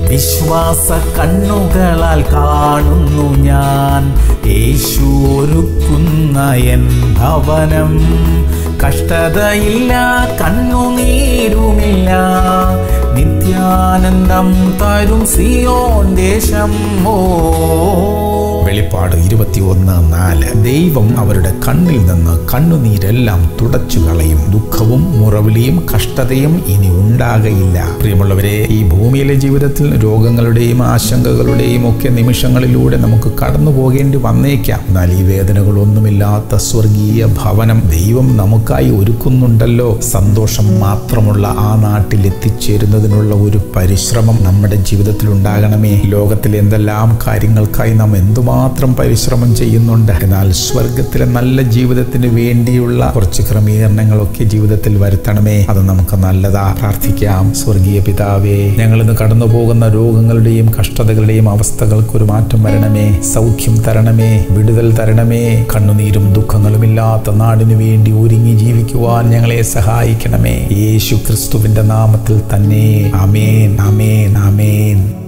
വിശ്വാസ കണ്ണുകളാൽ കാണുന്നു ഞാൻ യേശു ഒരുക്കുന്ന എൻ ഭവനം കഷ്ടതയില്ല കണ്ണുനീരുമില്ല നിത്യാനന്ദം തരും സിയോൻ ദേശം ഓ വെളിപ്പാട് ഇരുപത്തിയൊന്ന് നാല് ദൈവം അവരുടെ കണ്ണിൽ നിന്ന് കണ്ണുനീരെല്ലാം തുടച്ചു കളയും ദുഃഖവും മുറവിളിയും കഷ്ടതയും ഇനി ഉണ്ടാകയില്ല പ്രിയമുള്ളവരെ ഈ ഭൂമിയിലെ ജീവിതത്തിൽ രോഗങ്ങളുടെയും ആശങ്കകളുടെയും ഒക്കെ നിമിഷങ്ങളിലൂടെ നമുക്ക് കടന്നു പോകേണ്ടി വന്നേക്കാം എന്നാൽ ഈ വേദനകളൊന്നുമില്ലാത്ത സ്വർഗീയ ഭവനം ദൈവം നമുക്കായി ഒരുക്കുന്നുണ്ടല്ലോ സന്തോഷം മാത്രമുള്ള ആ നാട്ടിൽ എത്തിച്ചേരുന്നതിനുള്ള ഒരു പരിശ്രമം നമ്മുടെ ജീവിതത്തിൽ ഉണ്ടാകണമേ ലോകത്തിലെ എന്തെല്ലാം കാര്യങ്ങൾക്കായി നാം എന്തുമാത്രം പരിശ്രമം ചെയ്യുന്നുണ്ട് എന്നാൽ സ്വർഗത്തിലെ നല്ല ജീവിതത്തിന് വേണ്ടിയുള്ള കുറച്ച് ക്രമീകരണങ്ങളൊക്കെ ജീവിതത്തിൽ വരുത്തണമേ അത് നമുക്ക് നല്ലതാ പ്രാർത്ഥിക്കാം സ്വർഗീയ പിതാവേ ഞങ്ങൾ ഇന്ന് കടന്നു പോകുന്ന രോഗങ്ങളുടെയും കഷ്ടതകളുടെയും അവസ്ഥകൾക്ക് ഒരു മാറ്റം വരണമേ സൗഖ്യം തരണമേ വിടുതൽ തരണമേ കണ്ണുനീരും ദുഃഖങ്ങളും ഇല്ലാത്ത നാടിനു വേണ്ടി ഒരുങ്ങി ജീവിക്കുവാൻ ഞങ്ങളെ സഹായിക്കണമേ യേശു ക്രിസ്തുവിന്റെ നാമത്തിൽ തന്നെ അമേൻ അമേൻ അമേൻ